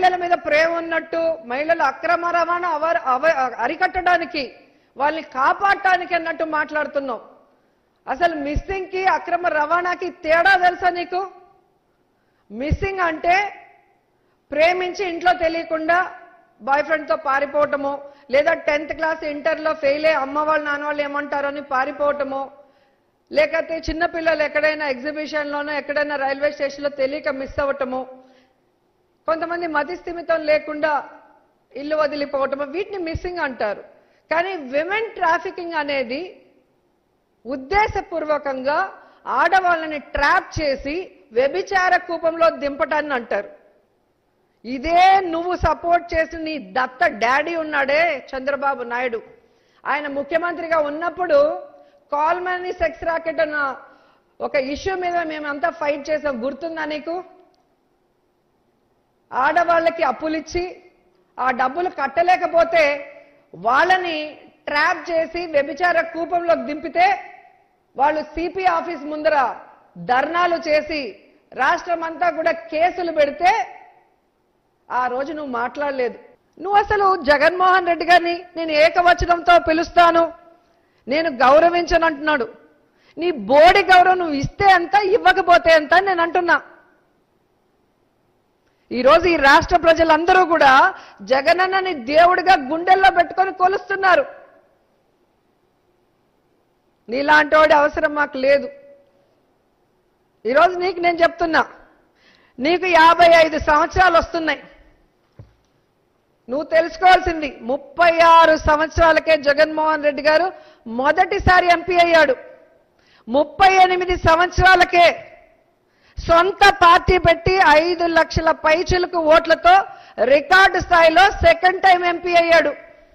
మహిళల మీద ప్రేమ ఉన్నట్టు మహిళల అక్రమ రవాణా అవర్ అవ- అరికట్టడానికి వాళ్ళని కాపాడటానికి అన్నట్టు మాట్లాడుతున్నావు అసలు మిస్సింగ్ కి అక్రమ రవాణాకి తేడా తెలుసా నీకు మిస్సింగ్ అంటే ప్రేమించి ఇంట్లో తెలియకుండా బాయ్ ఫ్రెండ్తో పారిపోవటము లేదా టెన్త్ క్లాస్ ఇంటర్లో ఫెయిల్ అయ్యి అమ్మ వాళ్ళు నాన్న వాళ్ళు ఏమంటారని పారిపోవటము లేకపోతే చిన్నపిల్లలు ఎక్కడైనా ఎగ్జిబిషన్లోనో ఎక్కడైనా రైల్వే స్టేషన్లో తెలియక మిస్ అవ్వటము కొంతమంది మతి స్థిమితం లేకుండా ఇల్లు వదిలిపోవటము వీటిని మిస్సింగ్ అంటారు కానీ విమెన్ ట్రాఫికింగ్ అనేది ఉద్దేశపూర్వకంగా ఆడవాళ్ళని ట్రాప్ చేసి వ్యభిచార కూపంలో దింపటాన్ని అంటారు ఇదే నువ్వు సపోర్ట్ చేసిన నీ దత్త డాడీ ఉన్నాడే చంద్రబాబు నాయుడు ఆయన ముఖ్యమంత్రిగా ఉన్నప్పుడు కాల్మనీ సెక్స్ రాకెట్ అన్న ఒక ఇష్యూ మీద మేమంతా ఫైట్ చేసాం గుర్తుందా నీకు ఆడవాళ్ళకి అప్పులిచ్చి ఆ డబ్బులు కట్టలేకపోతే వాళ్ళని ట్రాప్ చేసి వ్యభిచార కూపంలోకి దింపితే వాళ్ళు సిపి ఆఫీస్ ముందర ధర్నాలు చేసి రాష్ట్రం అంతా కూడా కేసులు పెడితే ఆ రోజు నువ్వు మాట్లాడలేదు నువ్వు అసలు జగన్మోహన్ రెడ్డి గారిని నేను ఏకవచనంతో పిలుస్తాను నేను గౌరవించనంటున్నాడు నీ బోడి గౌరవం నువ్వు ఇస్తే ఎంత ఇవ్వకపోతే ఎంత అని నేను అంటున్నా ఈరోజు ఈ రాష్ట్ర ప్రజలందరూ కూడా జగనన్నని దేవుడిగా గుండెల్లో పెట్టుకొని కొలుస్తున్నారు నీలాంటి వాడి అవసరం మాకు లేదు ఈరోజు నీకు నేను చెప్తున్నా నీకు యాభై ఐదు సంవత్సరాలు వస్తున్నాయి నువ్వు తెలుసుకోవాల్సింది ముప్పై ఆరు సంవత్సరాలకే జగన్మోహన్ రెడ్డి గారు మొదటిసారి ఎంపీ అయ్యాడు ముప్పై ఎనిమిది సంవత్సరాలకే సొంత పార్టీ పెట్టి ఐదు లక్షల పైచిలకు ఓట్లతో రికార్డు స్థాయిలో సెకండ్ టైం ఎంపీ అయ్యాడు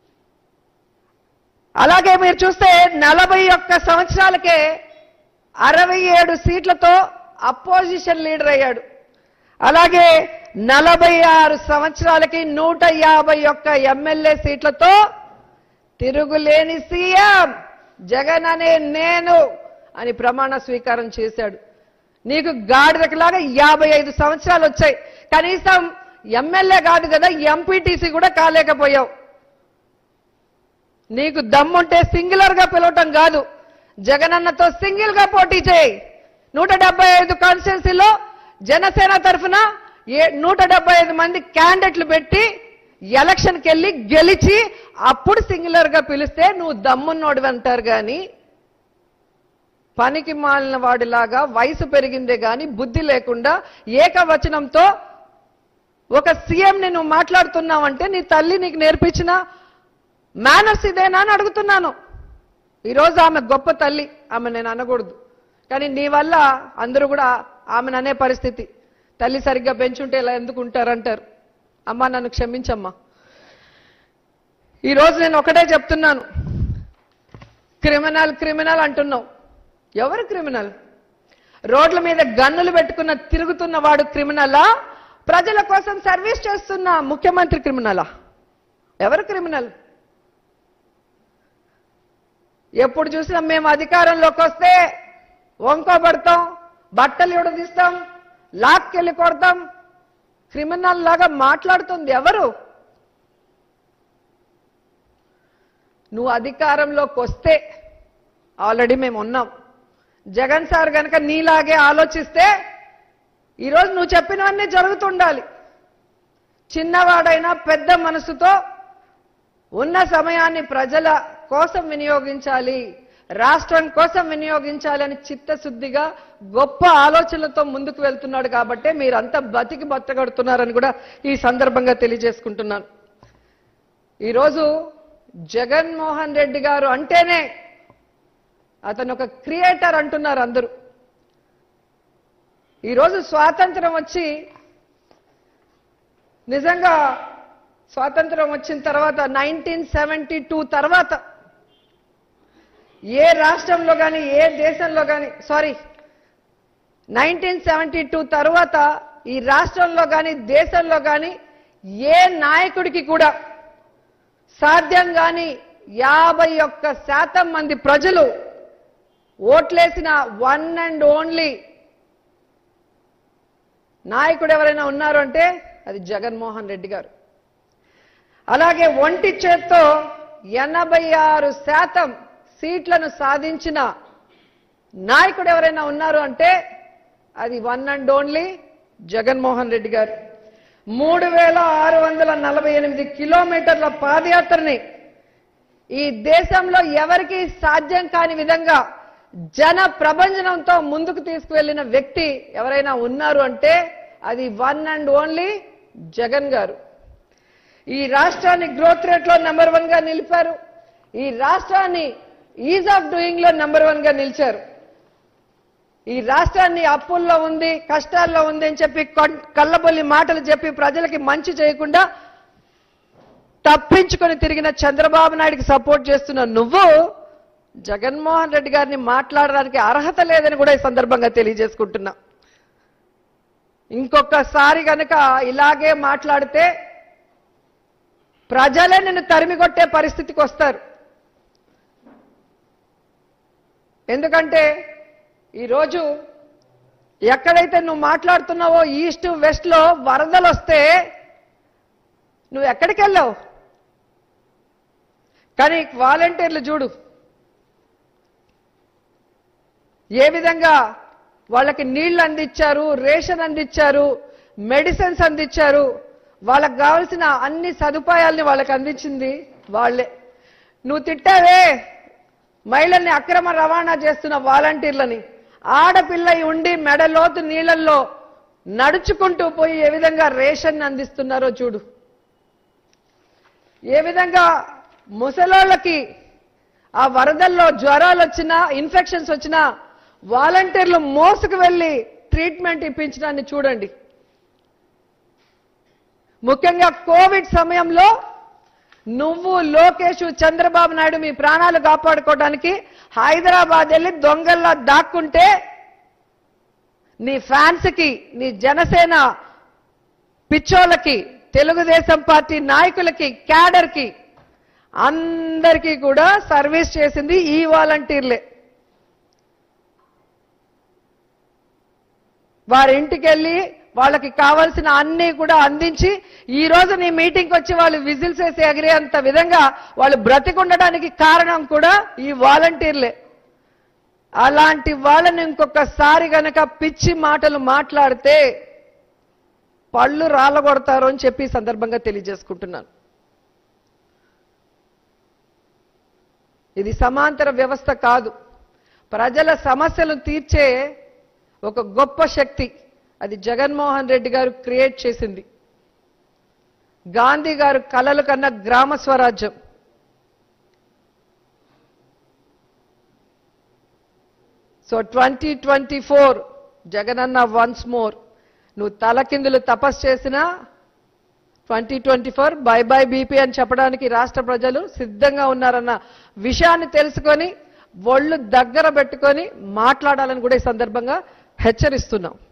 అలాగే మీరు చూస్తే నలభై ఒక్క సంవత్సరాలకే అరవై ఏడు సీట్లతో అపోజిషన్ లీడర్ అయ్యాడు అలాగే నలభై ఆరు సంవత్సరాలకి నూట యాభై ఒక్క ఎమ్మెల్యే సీట్లతో తిరుగులేని సీఎం జగన్ అనే నేను అని ప్రమాణ స్వీకారం చేశాడు నీకు గాడిదకిలాగా యాభై ఐదు సంవత్సరాలు వచ్చాయి కనీసం ఎమ్మెల్యే కాదు కదా ఎంపీటీసీ కూడా కాలేకపోయావు నీకు దమ్ముంటే సింగులర్ గా పిలవటం కాదు జగనన్నతో సింగిల్ గా పోటీ చేయి నూట డెబ్బై ఐదు కాన్స్టిట్యున్సీలో జనసేన తరఫున ఏ నూట డెబ్బై ఐదు మంది క్యాండిడేట్లు పెట్టి ఎలక్షన్కి వెళ్ళి గెలిచి అప్పుడు సింగులర్ గా పిలిస్తే నువ్వు దమ్మున్నోడు అంటారు గాని పనికి మాలిన వాడిలాగా వయసు పెరిగిందే గాని బుద్ధి లేకుండా ఏకవచనంతో ఒక సీఎంని నువ్వు మాట్లాడుతున్నావంటే నీ తల్లి నీకు నేర్పించిన మేనర్స్ ఇదేనా అని అడుగుతున్నాను ఈరోజు ఆమె గొప్ప తల్లి ఆమె నేను అనకూడదు కానీ నీ వల్ల అందరూ కూడా ఆమెను అనే పరిస్థితి తల్లి సరిగ్గా పెంచుంటే ఇలా ఎందుకు ఉంటారంటారు అమ్మా నన్ను క్షమించమ్మా ఈరోజు నేను ఒకటే చెప్తున్నాను క్రిమినల్ క్రిమినల్ అంటున్నావు ఎవరు క్రిమినల్ రోడ్ల మీద గన్నులు పెట్టుకున్న తిరుగుతున్న వాడు క్రిమినలా ప్రజల కోసం సర్వీస్ చేస్తున్న ముఖ్యమంత్రి క్రిమినలా ఎవరు క్రిమినల్ ఎప్పుడు చూసినా మేము అధికారంలోకి వస్తే వంకోబడతాం బట్టలు ఇడదీస్తాం లాక్కెళ్ళి కొడతాం క్రిమినల్ లాగా మాట్లాడుతుంది ఎవరు నువ్వు అధికారంలోకి వస్తే ఆల్రెడీ మేము ఉన్నాం జగన్ సార్ గనక నీలాగే ఆలోచిస్తే ఈరోజు నువ్వు చెప్పినవన్నీ జరుగుతుండాలి చిన్నవాడైనా పెద్ద మనసుతో ఉన్న సమయాన్ని ప్రజల కోసం వినియోగించాలి రాష్ట్రం కోసం వినియోగించాలి అని చిత్తశుద్ధిగా గొప్ప ఆలోచనలతో ముందుకు వెళ్తున్నాడు కాబట్టే మీరంతా బతికి బతకడుతున్నారని కూడా ఈ సందర్భంగా తెలియజేసుకుంటున్నాను ఈరోజు జగన్మోహన్ రెడ్డి గారు అంటేనే అతను ఒక క్రియేటర్ అంటున్నారు అందరూ ఈరోజు స్వాతంత్రం వచ్చి నిజంగా స్వాతంత్రం వచ్చిన తర్వాత నైన్టీన్ సెవెంటీ టూ తర్వాత ఏ రాష్ట్రంలో కానీ ఏ దేశంలో కానీ సారీ నైన్టీన్ సెవెంటీ టూ తర్వాత ఈ రాష్ట్రంలో కానీ దేశంలో కానీ ఏ నాయకుడికి కూడా సాధ్యం కానీ యాభై ఒక్క శాతం మంది ప్రజలు ఓట్లేసిన వన్ అండ్ ఓన్లీ నాయకుడు ఎవరైనా ఉన్నారు అంటే అది జగన్మోహన్ రెడ్డి గారు అలాగే ఒంటి చేత్తో ఎనభై ఆరు శాతం సీట్లను సాధించిన నాయకుడు ఎవరైనా ఉన్నారు అంటే అది one and only Jaganmohan Reddy గారు మూడు వేల ఆరు వందల నలభై ఎనిమిది కిలోమీటర్ల పాదయాత్రని ఈ దేశంలో ఎవరికీ సాధ్యం కాని విధంగా జన ప్రభంజనంతో ముందుకు తీసుకువెళ్లిన వ్యక్తి ఎవరైనా ఉన్నారు అంటే అది వన్ అండ్ ఓన్లీ జగన్ గారు ఈ రాష్ట్రాన్ని గ్రోత్ రేట్ లో నెంబర్ వన్ గా నిలిపారు ఈ రాష్ట్రాన్ని ఈజ్ ఆఫ్ డూయింగ్ లో నెంబర్ వన్ గా నిలిచారు ఈ రాష్ట్రాన్ని అప్పుల్లో ఉంది కష్టాల్లో ఉంది అని చెప్పి కొన్- కళ్ళబొల్లి మాటలు చెప్పి ప్రజలకి మంచి చేయకుండా తప్పించుకొని తిరిగిన చంద్రబాబు నాయుడికి సపోర్ట్ చేస్తున్న నువ్వు జగన్మోహన్ రెడ్డి గారిని మాట్లాడడానికి అర్హత లేదని కూడా ఈ సందర్భంగా తెలియజేసుకుంటున్నా ఇంకొకసారి గనక ఇలాగే మాట్లాడితే ప్రజలే నిన్ను తరిమి కొట్టే పరిస్థితికి వస్తారు ఎందుకంటే ఈరోజు ఎక్కడైతే నువ్వు మాట్లాడుతున్నావో ఈస్ట్ వెస్ట్ లో వరదలు వస్తే నువ్వు ఎక్కడికి వెళ్ళావు కానీ వాలంటీర్లు చూడు ఏ విధంగా వాళ్ళకి నీళ్లు అందించారు రేషన్ అందించారు మెడిసిన్స్ అందించారు వాళ్ళకి కావాల్సిన అన్ని సదుపాయాల్ని వాళ్ళకి అందించింది వాళ్ళే నువ్వు తిట్టావే మహిళల్ని అక్రమ రవాణా చేస్తున్న వాలంటీర్లని ఆడపిల్ల అయి ఉండి మెడలోతు నీళ్లలో నడుచుకుంటూ పోయి ఏ విధంగా రేషన్ అందిస్తున్నారో చూడు ఏ విధంగా ముసలోళ్ళకి ఆ వరదల్లో జ్వరాలు వచ్చినా ఇన్ఫెక్షన్స్ వచ్చినా వాలంటీర్లు మోసుకు వెళ్ళి ట్రీట్మెంట్ ఇప్పించడాన్ని చూడండి ముఖ్యంగా కోవిడ్ సమయంలో నువ్వు లోకేష్ చంద్రబాబు నాయుడు మీ ప్రాణాలు కాపాడుకోవడానికి హైదరాబాద్ వెళ్ళి దొంగల్లా దాక్కుంటే నీ ఫ్యాన్స్ కి నీ జనసేన పిచ్చోళ్ళకి తెలుగుదేశం పార్టీ నాయకులకి క్యాడర్ కి అందరికీ కూడా సర్వీస్ చేసింది ఈ వాలంటీర్లే వారి ఇంటికి వెళ్ళి వాళ్ళకి కావాల్సిన అన్ని కూడా అందించి ఈ రోజు నీ మీటింగ్ వచ్చి వాళ్ళు విజిల్స్ వేసి ఎగిరేంత విధంగా వాళ్ళు బ్రతికుండడానికి కారణం కూడా ఈ వాలంటీర్లే అలాంటి వాళ్ళని ఇంకొకసారి గనక పిచ్చి మాటలు మాట్లాడితే పళ్ళు రాలగొడతారు అని చెప్పి ఈ సందర్భంగా తెలియజేసుకుంటున్నాను ఇది సమాంతర వ్యవస్థ కాదు ప్రజల సమస్యలు తీర్చే ఒక గొప్ప శక్తి అది జగన్మోహన్ రెడ్డి గారు క్రియేట్ చేసింది గాంధీ గారు కలలు కన్న గ్రామ స్వరాజ్యం సో ట్వంటీ ట్వంటీ ఫోర్ జగనన్న వన్స్ మోర్ నువ్వు తలకిందులు తపస్సు చేసినా twenty twenty four bye bye BP అని చెప్పడానికి రాష్ట్ర ప్రజలు సిద్ధంగా ఉన్నారన్న విషయాన్ని తెలుసుకొని ఒళ్ళు దగ్గర పెట్టుకొని మాట్లాడాలని కూడా ఈ సందర్భంగా హెచ్చరిస్తున్నాం